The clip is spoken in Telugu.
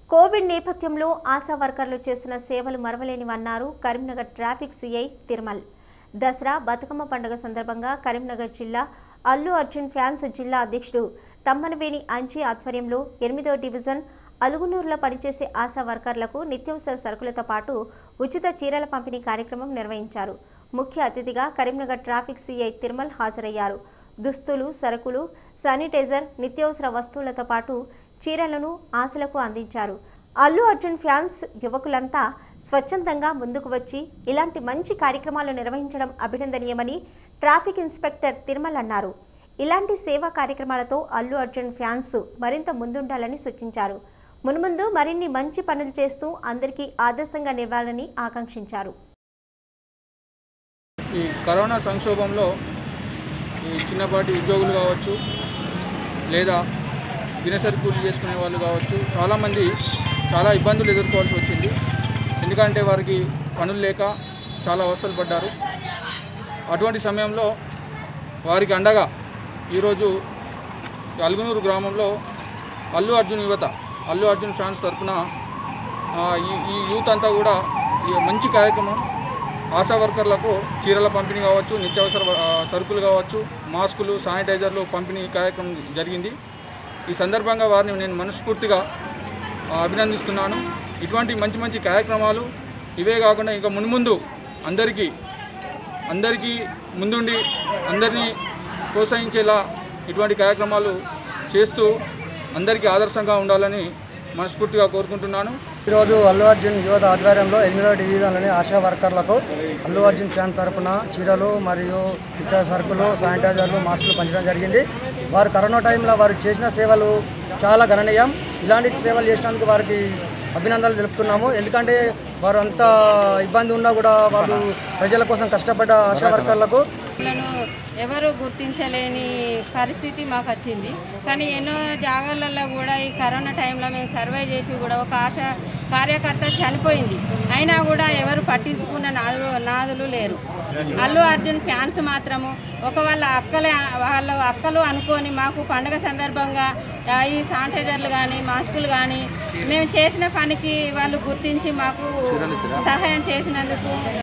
కోవిడ్ నేపథ్యంలో ఆశా వర్కర్లు చేస్తున్న సేవలు మరవలేనివన్నారు కరీంనగర్ ట్రాఫిక్ సిఐ తిరుమల్ దసరా బతుకమ్మ పండుగ సందర్భంగా కరీంనగర్ జిల్లా అల్లు అర్జున్ ఫ్యాన్స్ జిల్లా అధ్యక్షుడు తమ్మనవేణి అంజీ ఆధ్వర్యంలో ఎనిమిదో డివిజన్ అలుగునూరులో పనిచేసే ఆశా వర్కర్లకు నిత్యావసర సరుకులతో పాటు ఉచిత చీరల పంపిణీ కార్యక్రమం నిర్వహించారు ముఖ్య అతిథిగా కరీంనగర్ ట్రాఫిక్ సిఐ తిరుమల్ హాజరయ్యారు దుస్తులు సరుకులు శానిటైజర్ నిత్యావసర వస్తువులతో పాటు చీరలను ఆశలకు అందించారు అల్లు అర్జున్ ఫ్యాన్స్ యువకులంతా స్వచ్ఛందంగా ముందుకు వచ్చి ఇలాంటి మంచి కార్యక్రమాలు నిర్వహించడం అభినందనీయమని ట్రాఫిక్ ఇన్స్పెక్టర్ తిరుమల్ అన్నారు ఇలాంటి సేవా కార్యక్రమాలతో అల్లు అర్జున్ ఫ్యాన్స్ మరింత ముందుండాలని సూచించారు మున్ముందు మరిన్ని మంచి పనులు చేస్తూ అందరికీ ఆదర్శంగా నివ్వాలని ఆకాంక్షించారు ఈ కరోనా సంక్షోభంలో ఈ చిన్నపాటి ఉద్యోగులు కావచ్చు లేదా దినసరి కూలీ చేసుకునే వాళ్ళు కావచ్చు చాలామంది చాలా ఇబ్బందులు ఎదుర్కోవాల్సి వచ్చింది ఎందుకంటే వారికి పనులు లేక చాలా అవస్థలు పడ్డారు అటువంటి సమయంలో వారికి అండగా ఈరోజు అల్గునూరు గ్రామంలో అల్లు అర్జున్ యువత అల్లు అర్జున్ ఫ్యాన్స్ తరఫున ఆ, ఈ ఈ యూత్ అంతా కూడా ఈ మంచి కార్యక్రమం ఆశా వర్కర్లకు చీరల పంపిణీ కావచ్చు నిత్యావసర ఆ, సరుకులు కావచ్చు మాస్కులు శానిటైజర్లు పంపిణీ కార్యక్రమం జరిగింది ఈ సందర్భంగా వారిని నేను మనస్ఫూర్తిగా ఆ, అభినందిస్తున్నాను ఇటువంటి మంచి మంచి కార్యక్రమాలు ఇవే కాకుండా ఇంకా మున్ముందు అందరికీ అందరికీ ముందుండి అందరినీ ప్రోత్సహించేలా ఇటువంటి కార్యక్రమాలు చేస్తూ అందరికీ ఆదర్శంగా ఉండాలని మనస్ఫూర్తిగా కోరుకుంటున్నాను ఈరోజు అల్లు అర్జున్ యువత ఆధ్వర్యంలో ఎనిమిదో డివిజన్లోని ఆశా వర్కర్లకు అల్లు అర్జున్ ఫ్యాన్ తరపున చీరలు మరియు ఇతర సరుకులు శానిటైజర్లు మాస్కులు పంచడం జరిగింది వారు కరోనా టైంలో వారు చేసిన సేవలు చాలా గణనీయం ఇలాంటి సేవలు చేసినందుకు వారికి అభినందనలు తెలుపుతున్నాము ఎందుకంటే వారు అంత ఇబ్బంది ఉన్నా కూడా వాళ్ళు ప్రజల కోసం కష్టపడ్డ ఆశా వర్కర్లకు లను ఎవరు గుర్తించలేని పరిస్థితి మాకు వచ్చింది కానీ ఎన్నో జాగాలలో కూడా ఈ కరోనా టైంలో మేము సర్వే చేసి కూడా ఒక ఆశ కార్యకర్త చనిపోయింది అయినా కూడా ఎవరు పట్టించుకున్న నాదులు నాదులు లేరు అల్లు అర్జున్ ఫ్యాన్స్ మాత్రము ఒక వాళ్ళ అక్కల వాళ్ళ అక్కలు అనుకొని మాకు పండగ సందర్భంగా ఆ, ఈ శానిటైజర్లు కానీ మాస్కులు కానీ మేము చేసిన పనికి వాళ్ళు గుర్తించి మాకు సహాయం చేసినందుకు